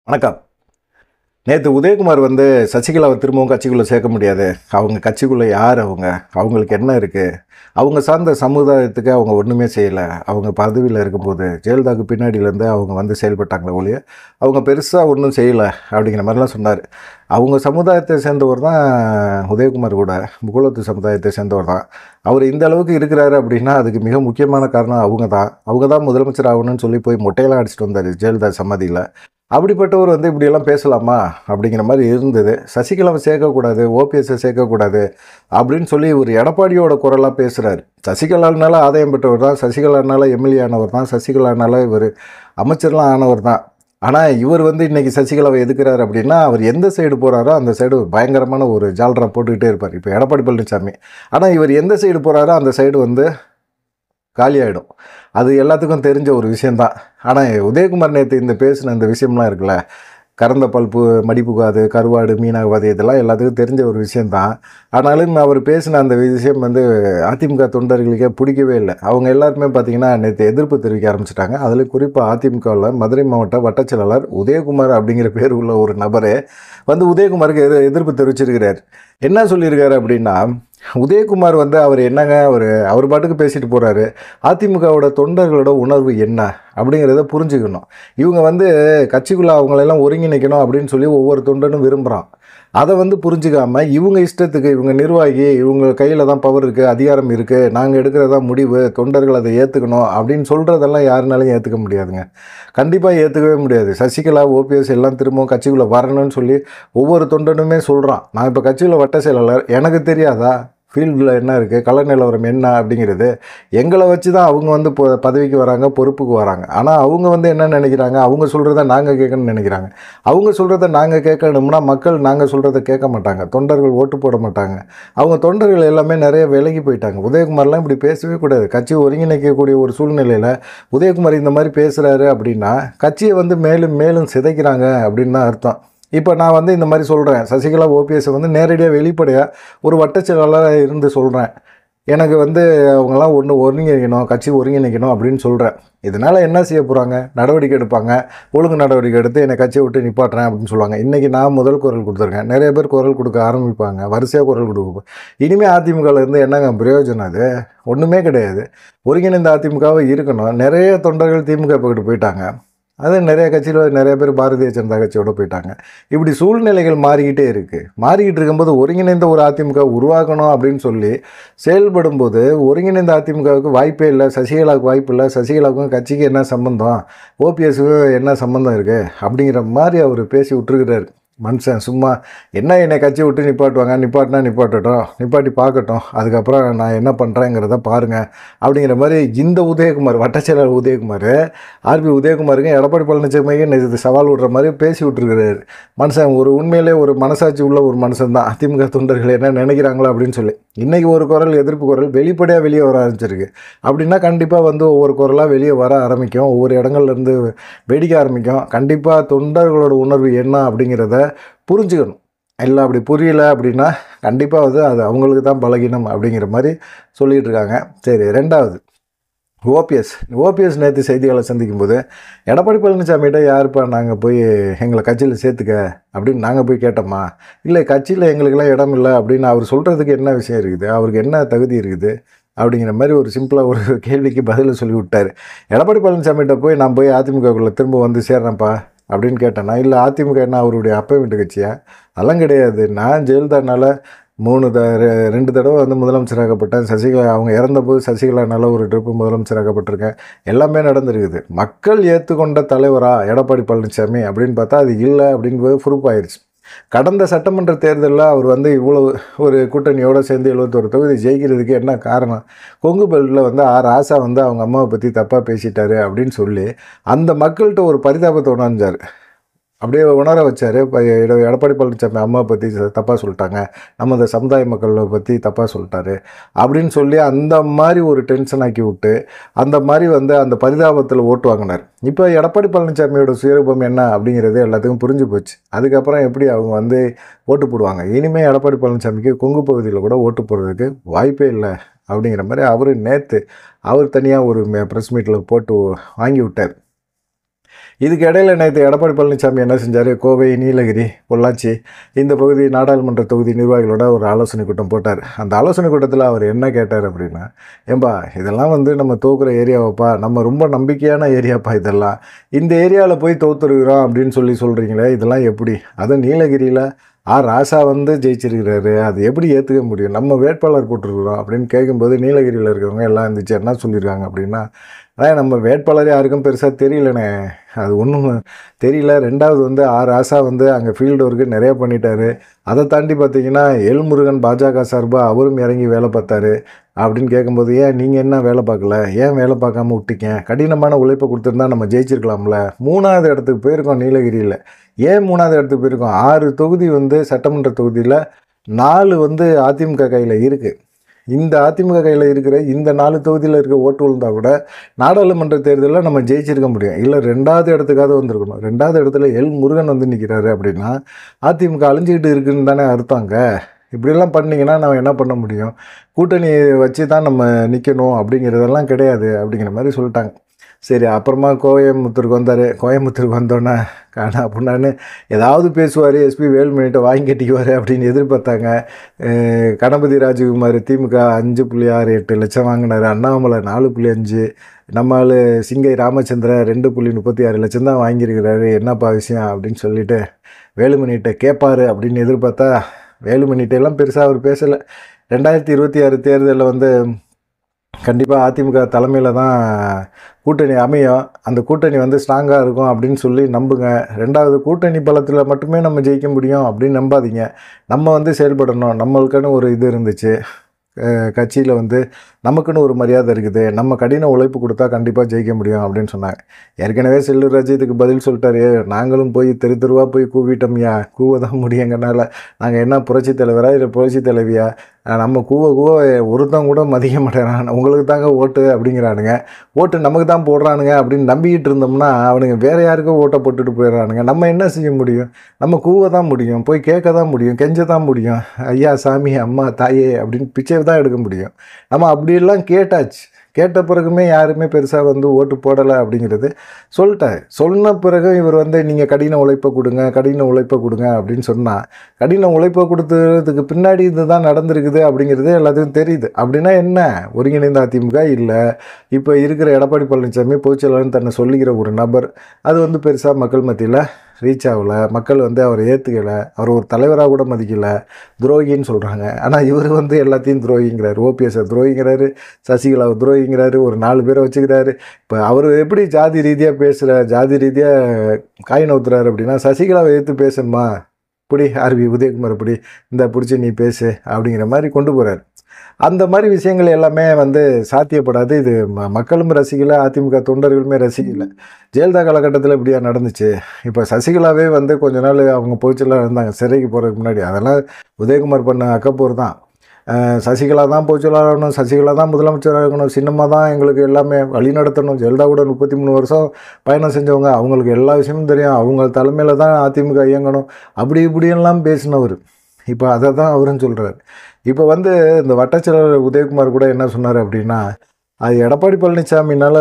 வணக்கம் நேற்று உதயகுமார் வந்து சசிகலாவை திரும்பவும் கட்சிக்குள்ளே சேர்க்க முடியாது அவங்க கட்சிக்குள்ளே யார் அவங்க அவங்களுக்கு என்ன இருக்குது அவங்க சார்ந்த சமுதாயத்துக்கு அவங்க ஒன்றுமே செய்யலை அவங்க பதவியில் இருக்கும்போது ஜெயலலிதாவுக்கு பின்னாடியிலேருந்து அவங்க வந்து செயல்பட்டாங்களே ஒழிய அவங்க பெருசாக ஒன்றும் செய்யலை அப்படிங்கிற மாதிரிலாம் சொன்னார் அவங்க சமுதாயத்தை சேர்ந்தவர் தான் உதயகுமார் கூட முகுலத்து சமுதாயத்தை சேர்ந்தவர் தான் அவர் இந்த அளவுக்கு இருக்கிறாரு அப்படின்னா அதுக்கு மிக முக்கியமான காரணம் அவங்க தான் அவங்க தான் முதலமைச்சர் ஆகணும்னு சொல்லி போய் மொட்டையெல்லாம் அடிச்சிட்டு வந்தார் ஜெயலலிதா சமாதியில் அப்படிப்பட்டவர் வந்து இப்படியெல்லாம் பேசலாமா அப்படிங்கிற மாதிரி இருந்தது சசிகலாவை சேர்க்கக்கூடாது ஓபிஎஸ்ஸை சேர்க்கக்கூடாது அப்படின்னு சொல்லி ஒரு எடப்பாடியோட குரலாக பேசுகிறாரு சசிகலானால ஆதாயம் பெற்றவர் தான் சசிகலானால எம்எல்ஏ ஆனவர் தான் சசிகலானால இவர் அமைச்சர்லாம் ஆனவர் தான் ஆனால் இவர் வந்து இன்றைக்கி சசிகலாவை எதுக்குறாரு அப்படின்னா அவர் எந்த சைடு போகிறாரோ அந்த சைடு பயங்கரமான ஒரு ஜால்ரா போட்டுக்கிட்டே இருப்பார் இப்போ எடப்பாடி பழனிசாமி ஆனால் இவர் எந்த சைடு போகிறாரோ அந்த சைடு வந்து காலியாகிடும் அது எல்லாத்துக்கும் தெரிஞ்ச ஒரு விஷயந்தான் ஆனால் உதயகுமார் நேற்று இந்த பேசின இந்த விஷயம்லாம் இருக்குல்ல கறந்த பல்பு மடிப்புகாது கருவாடு மீனாகுவாது இதெல்லாம் எல்லாத்துக்கும் தெரிஞ்ச ஒரு விஷயந்தான் ஆனாலும் அவர் பேசின அந்த விஷயம் வந்து அதிமுக தொண்டர்களுக்கே பிடிக்கவே இல்லை அவங்க எல்லாருமே பார்த்தீங்கன்னா நேற்று எதிர்ப்பு தெரிவிக்க ஆரம்பிச்சிட்டாங்க அதில் குறிப்பாக அதிமுகவில் மதுரை மாவட்ட வட்டச் செயலாளர் உதயகுமார் அப்படிங்கிற பேர் உள்ள ஒரு நபரே வந்து உதயகுமாருக்கு எதிர் எதிர்ப்பு தெரிவிச்சிருக்கிறார் என்ன சொல்லியிருக்காரு அப்படின்னா உதயகுமார் வந்து அவர் என்னங்க அவர் அவர் பாட்டுக்கு பேசிட்டு போகிறாரு அதிமுகவோட தொண்டர்களோட உணர்வு என்ன அப்படிங்கிறத புரிஞ்சுக்கணும் இவங்க வந்து கட்சிக்குள்ளே அவங்களெல்லாம் ஒருங்கிணைக்கணும் அப்படின்னு சொல்லி ஒவ்வொரு தொண்டனும் விரும்புகிறான் அதை வந்து புரிஞ்சுக்காம இவங்க இஷ்டத்துக்கு இவங்க நிர்வாகி இவங்க கையில் தான் பவர் இருக்குது அதிகாரம் இருக்குது நாங்கள் எடுக்கிறதா முடிவு தொண்டர்கள் அதை ஏற்றுக்கணும் அப்படின்னு சொல்கிறதெல்லாம் யாருனாலையும் ஏற்றுக்க முடியாதுங்க கண்டிப்பாக ஏற்றுக்கவே முடியாது சசிகலா ஓபிஎஸ் எல்லாம் திரும்பவும் கட்சிக்குள்ளே வரணும்னு சொல்லி ஒவ்வொரு தொண்டனுமே சொல்கிறான் நான் இப்போ கட்சியில் வட்ட செயலாளர் எனக்கு தெரியாதா ஃபீல்டில் என்ன இருக்குது கல நிலவரம் என்ன அப்படிங்கிறது எங்களை வச்சு தான் அவங்க வந்து இப்போ பதவிக்கு வராங்க பொறுப்புக்கு வராங்க ஆனால் அவங்க வந்து என்ன நினைக்கிறாங்க அவங்க சொல்கிறத நாங்கள் கேட்கணும்னு நினைக்கிறாங்க அவங்க சொல்கிறத நாங்கள் கேட்கணும்னா மக்கள் நாங்கள் சொல்கிறத கேட்க மாட்டாங்க தொண்டர்கள் ஓட்டு போட மாட்டாங்க அவங்க தொண்டர்கள் எல்லாமே நிறைய விலகி போயிட்டாங்க உதயகுமார்லாம் இப்படி பேசவே கூடாது கட்சி ஒருங்கிணைக்கக்கூடிய ஒரு சூழ்நிலையில் உதயகுமார் இந்த மாதிரி பேசுகிறாரு அப்படின்னா கட்சியை வந்து மேலும் மேலும் சிதைக்கிறாங்க அப்படின்னு தான் அர்த்தம் இப்போ நான் வந்து இந்த மாதிரி சொல்கிறேன் சசிகலா ஓபிஎஸ் வந்து நேரடியாக வெளிப்படையாக ஒரு வட்டச் செயலாளராக இருந்து சொல்கிறேன் எனக்கு வந்து அவங்களாம் ஒன்று ஒருங்கிணைக்கணும் கட்சி ஒருங்கிணைக்கணும் அப்படின்னு சொல்கிறேன் இதனால் என்ன செய்ய போகிறாங்க நடவடிக்கை எடுப்பாங்க ஒழுங்கு நடவடிக்கை எடுத்து என்னை கட்சியை விட்டு நிப்பாட்டுறேன் அப்படின்னு சொல்லுவாங்க இன்றைக்கி நான் முதல் குரல் கொடுத்துருக்கேன் நிறைய பேர் குரல் கொடுக்க ஆரம்பிப்பாங்க வரிசையாக குரல் கொடுக்க இனிமேல் அதிமுகலேருந்து என்னங்க பிரயோஜனம் அது ஒன்றுமே கிடையாது ஒருங்கிணைந்த அதிமுகவை இருக்கணும் நிறைய தொண்டர்கள் திமுக பக்கிட்டு போயிட்டாங்க அது நிறைய கட்சியில் நிறைய பேர் பாரதிய ஜனதா கட்சியோட போயிட்டாங்க இப்படி சூழ்நிலைகள் மாறிக்கிட்டே இருக்குது மாறிக்கிட்டு இருக்கும்போது ஒருங்கிணைந்த ஒரு அதிமுக உருவாக்கணும் அப்படின்னு சொல்லி செயல்படும்போது ஒருங்கிணைந்த அதிமுகவுக்கு வாய்ப்பே இல்லை சசிகலாவுக்கு வாய்ப்பு இல்லை சசிகலாவுக்கும் கட்சிக்கு என்ன சம்பந்தம் ஓபிஎஸ்க்கும் என்ன சம்பந்தம் இருக்குது அப்படிங்கிற மாதிரி அவர் பேசி விட்டுருக்கிறாரு மனுஷன் சும்மா என்ன என்னை கட்சி விட்டு நிப்பாட்டுவாங்க நிப்பாட்டினா நிப்பாட்டட்டும் நிப்பாட்டி பார்க்கட்டும் அதுக்கப்புறம் நான் என்ன பண்ணுறேங்கிறத பாருங்கள் அப்படிங்கிற மாதிரி இந்த உதயகுமார் வட்டச்செயலாளர் உதயகுமார் ஆர்பி உதயகுமாருக்கும் எடப்பாடி பழனிசாமிக்கும் இது சவால் விடுற மாதிரி பேசி விட்டுருக்கிறாரு மனுஷன் ஒரு உண்மையிலே ஒரு மனசாட்சி உள்ள ஒரு மனுஷன் தான் அதிமுக தொண்டர்கள் என்ன நினைக்கிறாங்களோ அப்படின்னு சொல்லி இன்றைக்கி ஒரு குரல் எதிர்ப்பு குரல் வெளிப்படையாக வெளியே வர ஆரம்பிச்சிருக்கு அப்படின்னா கண்டிப்பாக வந்து ஒவ்வொரு குரலாக வெளியே வர ஆரம்பிக்கும் ஒவ்வொரு இடங்கள்லேருந்து வெடிக்க ஆரம்பிக்கும் கண்டிப்பாக தொண்டர்களோட உணர்வு என்ன அப்படிங்கிறத புரிஞ்சுக்கணும் இல்லை அப்படி புரியல அப்படின்னா கண்டிப்பாக வந்து அது அவங்களுக்கு தான் பலகீனம் அப்படிங்கிற மாதிரி சொல்லிகிட்டு இருக்காங்க சரி ரெண்டாவது ஓபிஎஸ் ஓபிஎஸ் நேற்று செய்திகளை சந்திக்கும் போது எடப்பாடி பழனிசாமிகிட்ட யாருப்பா நாங்கள் போய் எங்களை கட்சியில் சேர்த்துக்க அப்படின்னு நாங்கள் போய் கேட்டோமா இல்லை கட்சியில் எங்களுக்கெல்லாம் இடம் இல்லை அப்படின்னு அவர் சொல்கிறதுக்கு என்ன விஷயம் இருக்குது அவருக்கு என்ன தகுதி இருக்குது அப்படிங்கிற மாதிரி ஒரு சிம்பிளாக ஒரு கேள்விக்கு பதில் சொல்லி விட்டார் எடப்பாடி பழனிசாமிகிட்ட போய் நான் போய் அதிமுகக்குள்ளே திரும்ப வந்து சேர்றேன்ப்பா அப்படின்னு கேட்டேன்னா இல்லை அதிமுக என்ன அவருடைய அப்பா வீட்டு கட்சியா அதெல்லாம் கிடையாது நான் ஜெயலலிதானால மூணு த ரெ- ரெண்டு தடவை வந்து முதலமைச்சராகப்பட்டேன் சசிகலா அவங்க இறந்தபோது சசிகலானால ஒரு ட்ரிப்பு முதலமைச்சராகப்பட்டிருக்கேன் எல்லாமே நடந்திருக்குது மக்கள் ஏற்றுக்கொண்ட தலைவரா எடப்பாடி பழனிசாமி அப்படின்னு பார்த்தா அது இல்லை அப்படிங்கும்போது ப்ரூஃப் ஆயிடுச்சு கடந்த சட்டமன்ற தேர்தலில் அவர் வந்து இவ்வளவு ஒரு கூட்டணியோடு சேர்ந்து எழுபத்தொரு தொகுதி ஜெயிக்கிறதுக்கு என்ன காரணம் கொங்கு பெல்ட்டில் வந்து ஆர் ஆசா வந்து அவங்க அம்மாவை பற்றி தப்பாக பேசிட்டாரு அப்படின்னு சொல்லி அந்த மக்கள்கிட்ட ஒரு பரிதாபத்தை உணர்ந்தார் அப்படியே உணர வச்சார் இப்போ எட- எடப்பாடி பழனிசாமி அம்மா பற்றி தப்பாக சொல்லிட்டாங்க நம்ம இந்த சமுதாய மக்களை பற்றி தப்பாக சொல்லிட்டாரு அப்படின்னு சொல்லி அந்த மாதிரி ஒரு டென்ஷன் ஆக்கி விட்டு அந்த மாதிரி வந்து அந்த பரிதாபத்தில் ஓட்டு வாங்கினார் இப்போ எடப்பாடி பழனிசாமியோட சுயரூபம் என்ன அப்படிங்கிறது எல்லாத்துக்கும் புரிஞ்சு போச்சு அதுக்கப்புறம் எப்படி அவங்க வந்து ஓட்டு போடுவாங்க இனிமேல் எடப்பாடி பழனிசாமிக்கு கொங்கு பகுதியில் கூட ஓட்டு போடுறதுக்கு வாய்ப்பே இல்லை அப்படிங்கிற மாதிரி அவர் நேற்று அவர் தனியாக ஒரு ப்ரெஸ் மீட்டில் போட்டு வாங்கி விட்டார் இதுக்கு இடையில நேற்று எடப்பாடி பழனிசாமி என்ன செஞ்சார் கோவை நீலகிரி பொள்ளாச்சி இந்த பகுதி நாடாளுமன்ற தொகுதி நிர்வாகிகளோட ஒரு ஆலோசனை கூட்டம் போட்டார் அந்த ஆலோசனை கூட்டத்தில் அவர் என்ன கேட்டார் அப்படின்னா ஏம்பா இதெல்லாம் வந்து நம்ம தோக்குற ஏரியாவைப்பா நம்ம ரொம்ப நம்பிக்கையான ஏரியாப்பா இதெல்லாம் இந்த ஏரியாவில் போய் தோத்துருக்குறோம் அப்படின்னு சொல்லி சொல்கிறீங்களே இதெல்லாம் எப்படி அதுவும் நீலகிரியில் ஆர் ராசா வந்து ஜெயிச்சிருக்கிறாரு அது எப்படி ஏற்றுக்க முடியும் நம்ம வேட்பாளர் போட்டிருக்கிறோம் அப்படின்னு கேட்கும்போது நீலகிரியில் இருக்கிறவங்க எல்லாம் இருந்துச்சு என்ன சொல்லியிருக்காங்க அப்படின்னா அதான் நம்ம வேட்பாளர் யாருக்கும் பெருசாக தெரியலண்ணே அது ஒன்றும் தெரியல ரெண்டாவது வந்து ஆர் ராசா வந்து அங்கே ஃபீல்டு ஒர்க்கு நிறைய பண்ணிட்டாரு அதை தாண்டி பார்த்தீங்கன்னா எல்முருகன் பாஜக சார்பாக அவரும் இறங்கி வேலை பார்த்தாரு அப்படின்னு கேட்கும்போது ஏன் நீங்கள் என்ன வேலை பார்க்கல ஏன் வேலை பார்க்காம விட்டீங்க கடினமான உழைப்பை கொடுத்துருந்தா நம்ம ஜெயிச்சிருக்கலாம்ல மூணாவது இடத்துக்கு போயிருக்கோம் நீலகிரியில் ஏன் மூணாவது இடத்துக்கு போயிருக்கோம் ஆறு தொகுதி வந்து சட்டமன்ற தொகுதியில் நாலு வந்து அதிமுக கையில் இருக்குது இந்த அதிமுக கையில் இருக்கிற இந்த நாலு தொகுதியில் இருக்க ஓட்டு விழுந்தா கூட நாடாளுமன்ற தேர்தலில் நம்ம ஜெயிச்சிருக்க முடியும் இல்லை ரெண்டாவது இடத்துக்காவது வந்திருக்கணும் ரெண்டாவது இடத்துல எல் முருகன் வந்து நிற்கிறாரு அப்படின்னா அதிமுக அழிஞ்சிக்கிட்டு இருக்குன்னு தானே அர்த்தங்க இப்படியெல்லாம் பண்ணீங்கன்னா நம்ம என்ன பண்ண முடியும் கூட்டணி வச்சு தான் நம்ம நிற்கணும் அப்படிங்கிறதெல்லாம் கிடையாது அப்படிங்கிற மாதிரி சொல்லிட்டாங்க சரி அப்புறமா கோயம்புத்தூருக்கு வந்தார் கோயம்புத்தூருக்கு வந்தோன்னே காணா அப்படின்னான்னு ஏதாவது பேசுவார் எஸ்பி வேலுமணிகிட்ட வாங்கி கட்டிக்குவார் அப்படின்னு எதிர்பார்த்தாங்க அஹ் கணபதி ராஜகுமார் திமுக அஞ்சு புள்ளி ஆறு எட்டு லட்சம் வாங்கினார் அண்ணாமலை நாலு புள்ளி அஞ்சு நம்ம ஆளு சிங்கை ராமச்சந்திரன் ரெண்டு புள்ளி முப்பத்தி ஆறு லட்சம் தான் வாங்கியிருக்கிறாரு என்னப்பா விஷயம் அப்படின்னு சொல்லிட்டு வேலுமணிகிட்ட கேட்பாரு அப்படின்னு எதிர்பார்த்தா வேலுமணிகிட்ட எல்லாம் பெருசாக அவர் பேசலை ரெண்டாயிரத்தி இருபத்தி ஆறு தேர்தலில் வந்து கண்டிப்பாக அதிமுக தலைமையில் தான் கூட்டணி அமையும் அந்த கூட்டணி வந்து ஸ்ட்ராங்காக இருக்கும் அப்படின்னு சொல்லி நம்புங்க ரெண்டாவது கூட்டணி பலத்தில் மட்டுமே நம்ம ஜெயிக்க முடியும் அப்படின்னு நம்பாதீங்க நம்ம வந்து செயல்படணும் நம்மளுக்குன்னு ஒரு இது இருந்துச்சு கட்சியில் வந்து நமக்குன்னு ஒரு மரியாதை இருக்குது நம்ம கடின உழைப்பு கொடுத்தா கண்டிப்பாக ஜெயிக்க முடியும் அப்படின்னு சொன்னாங்க ஏற்கனவே செல்லூர் ராஜ் இதுக்கு பதில் சொல்லிட்டாரு நாங்களும் போய் தெரு தெருவாக போய் கூவிட்டோம்யா கூவ தான் முடியுங்கனால நாங்கள் என்ன புரட்சி தலைவரா இல்லை புரட்சி தலைவியா அஹ் நம்ம கூவ கூவ ஒருத்தன் கூட மதிக்க மாட்டேறான் உங்களுக்கு தாங்க ஓட்டு அப்படிங்கிறானுங்க ஓட்டு நமக்கு தான் போடுறானுங்க அப்படின்னு நம்பிக்கிட்டு இருந்தோம்னா அவனுங்க வேற யாருக்கும் ஓட்டை போட்டுட்டு போயிடுறானுங்க நம்ம என்ன செய்ய முடியும் நம்ம கூவ தான் முடியும் போய் கேட்க தான் முடியும் கெஞ்ச தான் முடியும் ஐயா சாமி அம்மா தாயே அப்படின்னு பிச்சை தான் எடுக்க முடியும் நம்ம அப்படியெல்லாம் கேட்டாச்சு கேட்ட பிறகுமே யாருமே பெருசாக வந்து ஓட்டு போடலை அப்படிங்கிறது சொல்லிட்டார் சொன்ன பிறகு இவர் வந்து நீங்கள் கடின உழைப்பை கொடுங்க கடின உழைப்பை கொடுங்க அப்படின்னு சொன்னால் கடின உழைப்பை கொடுத்ததுக்கு பின்னாடி இதுதான் நடந்திருக்குது அப்படிங்கிறது எல்லாத்துக்கும் தெரியுது அப்படின்னா என்ன ஒருங்கிணைந்த அதிமுக இல்லை இப்போ இருக்கிற எடப்பாடி பழனிசாமி பொதுச்செயலாளர்னு தன்னை சொல்லிக்கிற ஒரு நபர் அது வந்து பெருசாக மக்கள் மத்தியில் ரீச் ஆகலை மக்கள் வந்து அவரை ஏற்றுக்கலை அவர் ஒரு தலைவராக கூட மதிக்கலை துரோகின்னு சொல்கிறாங்க ஆனால் இவர் வந்து எல்லாத்தையும் துரோகிங்கிறாரு ஓபிஎஸ்ஸை துரோகிங்கிறாரு சசிகலாவை துரோகிங்கிறாரு ஒரு நாலு பேரை வச்சுக்கிறாரு இப்போ அவர் எப்படி ஜாதி ரீதியாக பேசுகிற ஜாதி ரீதியாக காய் நவுத்துறாரு அப்படின்னா சசிகலாவை எதிர்த்து பேசணுமா இப்படி ஆர்வி உதயகுமார் இப்படி இந்த பிடிச்சி நீ பேசு அப்படிங்கிற மாதிரி கொண்டு போகிறார் அந்த மாதிரி விஷயங்கள் எல்லாமே வந்து சாத்தியப்படாது இது ம மக்களும் ரசிக்கல அதிமுக தொண்டர்களுமே ரசிக்கல ஜெயலலிதா காலகட்டத்தில் இப்படியா நடந்துச்சு இப்போ சசிகலாவே வந்து கொஞ்ச நாள் அவங்க பொதுச்செல்லாம் இருந்தாங்க சிறைக்கு போகிறதுக்கு முன்னாடி அதெல்லாம் உதயகுமார் பண்ண அக்கப்போர் தான் அஹ் சசிகலா தான் பொதுச்செயலாளர் ஆகணும் சசிகலா தான் முதலமைச்சராக இருக்கணும் சின்னம்மா தான் எங்களுக்கு எல்லாமே வழி நடத்தணும் ஜெயலலிதா கூட முப்பத்தி மூணு வருஷம் பயணம் செஞ்சவங்க அவங்களுக்கு எல்லா விஷயமும் தெரியும் அவங்க தலைமையில் தான் அதிமுக இயங்கணும் அப்படி இப்படியெல்லாம் பேசினவர் இப்போ அதை தான் அவரும் சொல்கிறார் இப்போ வந்து இந்த வட்டச்செயலாளர் உதயகுமார் கூட என்ன சொன்னார் அப்படின்னா அது எடப்பாடி பழனிசாமினால்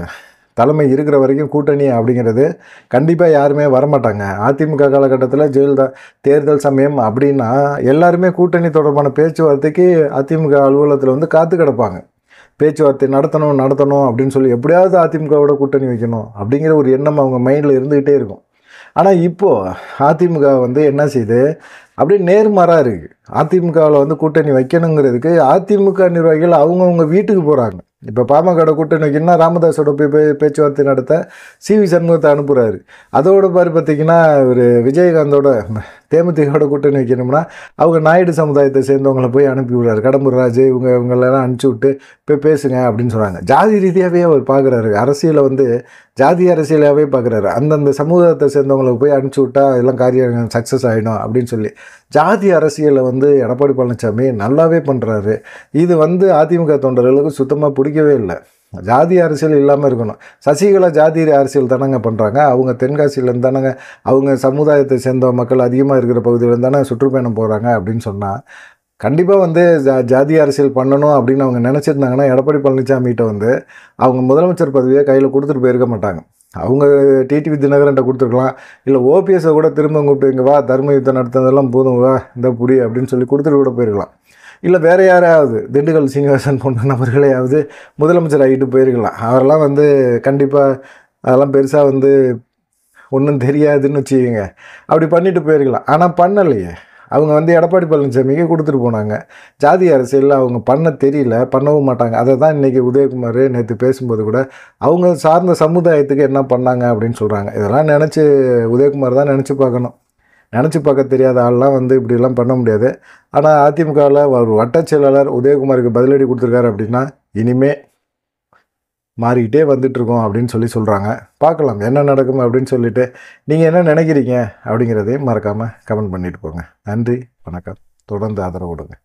தலைமை இருக்கிற வரைக்கும் கூட்டணி அப்படிங்கிறது கண்டிப்பாக யாருமே வரமாட்டாங்க அதிமுக காலகட்டத்தில் ஜெயலலிதா தேர்தல் சமயம் அப்படின்னா எல்லாருமே கூட்டணி தொடர்பான பேச்சுவார்த்தைக்கு அதிமுக அலுவலகத்தில் வந்து காத்து கிடப்பாங்க பேச்சுவார்த்தை நடத்தணும் நடத்தணும் அப்படின்னு சொல்லி எப்படியாவது அதிமுகவோட கூட்டணி வைக்கணும் அப்படிங்கிற ஒரு எண்ணம் அவங்க மைண்டில் இருந்துக்கிட்டே இருக்கும் ஆனால் இப்போது அதிமுக வந்து என்ன செய்யுது அப்படியே நேர்மாறாக இருக்குது அதிமுகவில் வந்து கூட்டணி வைக்கணுங்கிறதுக்கு அதிமுக நிர்வாகிகள் அவங்கவுங்க வீட்டுக்கு போகிறாங்க இப்போ பாமகோட கூட்டணி வைக்கணும்னா ராமதாஸோட போய் பே பேச்சுவார்த்தை நடத்த சி வி சண்முகத்தை அனுப்புகிறாரு அதோட பாரு பார்த்தீங்கன்னா ஒரு விஜயகாந்தோட தேமுதிகோட கூட்டணி வைக்கணும்னா அவங்க நாயுடு சமுதாயத்தை சேர்ந்தவங்கள போய் அனுப்பி விடுறாரு கடம்பூர் ராஜு இவங்க இவங்களெல்லாம் அனுப்பிச்சி விட்டு போய் பேசுங்க அப்படின்னு சொல்கிறாங்க ஜாதி ரீதியாகவே அவர் பார்க்குறாரு அரசியலை வந்து ஜாதி அரசியலாகவே பார்க்குறாரு அந்தந்த சமூகத்தை சேர்ந்தவங்களுக்கு போய் அனுப்பிச்சி விட்டா எல்லாம் காரியம் சக்ஸஸ் ஆகிடும் அப்படின்னு சொல்லி ஜாதி அரசியலை வந்து எடப்பாடி பழனிசாமி நல்லாவே பண்ணுறாரு இது வந்து அதிமுக தொண்டர்களுக்கு சுத்தமாக பிடிக்கவே இல்லை ஜாதி அரசியல் இல்லாமல் இருக்கணும் சசிகலா ஜாதி அரசியல் தானங்க பண்ணுறாங்க அவங்க தென்காசியிலேருந்து தானங்க அவங்க சமுதாயத்தை சேர்ந்த மக்கள் அதிகமாக இருக்கிற பகுதியிலேருந்து தானே சுற்றுப்பயணம் போகிறாங்க அப்படின்னு சொன்னால் கண்டிப்பாக வந்து ஜா ஜாதி அரசியல் பண்ணணும் அப்படின்னு அவங்க நினச்சிருந்தாங்கன்னா எடப்பாடி பழனிசாமிகிட்ட வந்து அவங்க முதலமைச்சர் பதவியை கையில் கொடுத்துட்டு போயிருக்க மாட்டாங்க அவங்க டிடிவி தினகரன்ட்ட கொடுத்துருக்கலாம் இல்லை ஓபிஎஸை கூட திரும்ப கூப்பிட்டு இங்கே வா தர்ம யுத்தம் நடத்துனதெல்லாம் போதும் வா இந்த புடி அப்படின்னு சொல்லி கொடுத்துட்டு கூட போயிருக்கலாம் இல்லை வேறு யாரையாவது திண்டுக்கல் சீனிவாசன் போன்ற நபர்களையாவது முதலமைச்சர் ஆகிட்டு போயிருக்கலாம் அவரெல்லாம் வந்து கண்டிப்பாக அதெல்லாம் பெருசாக வந்து ஒன்றும் தெரியாதுன்னு வச்சுக்கோங்க அப்படி பண்ணிட்டு போயிருக்கலாம் ஆனால் பண்ணலையே அவங்க வந்து எடப்பாடி பழனிசாமிக்கு கொடுத்துட்டு போனாங்க ஜாதி அரசியலில் அவங்க பண்ண தெரியல பண்ணவும் மாட்டாங்க அதை தான் இன்றைக்கி உதயகுமார் நேற்று பேசும்போது கூட அவங்க சார்ந்த சமுதாயத்துக்கு என்ன பண்ணாங்க அப்படின்னு சொல்கிறாங்க இதெல்லாம் நினச்சி உதயகுமார் தான் நினச்சி பார்க்கணும் நினச்சி பார்க்க தெரியாத ஆள்லாம் வந்து இப்படிலாம் பண்ண முடியாது ஆனால் அதிமுகவில் ஒரு வட்டச் செயலாளர் உதயகுமாருக்கு பதிலடி கொடுத்துருக்காரு அப்படின்னா இனிமே மாறிக்கிட்டே வந்துட்டுருக்கோம் அப்படின்னு சொல்லி சொல்கிறாங்க பார்க்கலாம் என்ன நடக்கும் அப்படின்னு சொல்லிட்டு நீங்கள் என்ன நினைக்கிறீங்க அப்படிங்கிறதையும் மறக்காமல் கமெண்ட் பண்ணிட்டு போங்க நன்றி வணக்கம் தொடர்ந்து ஆதரவு கொடுங்க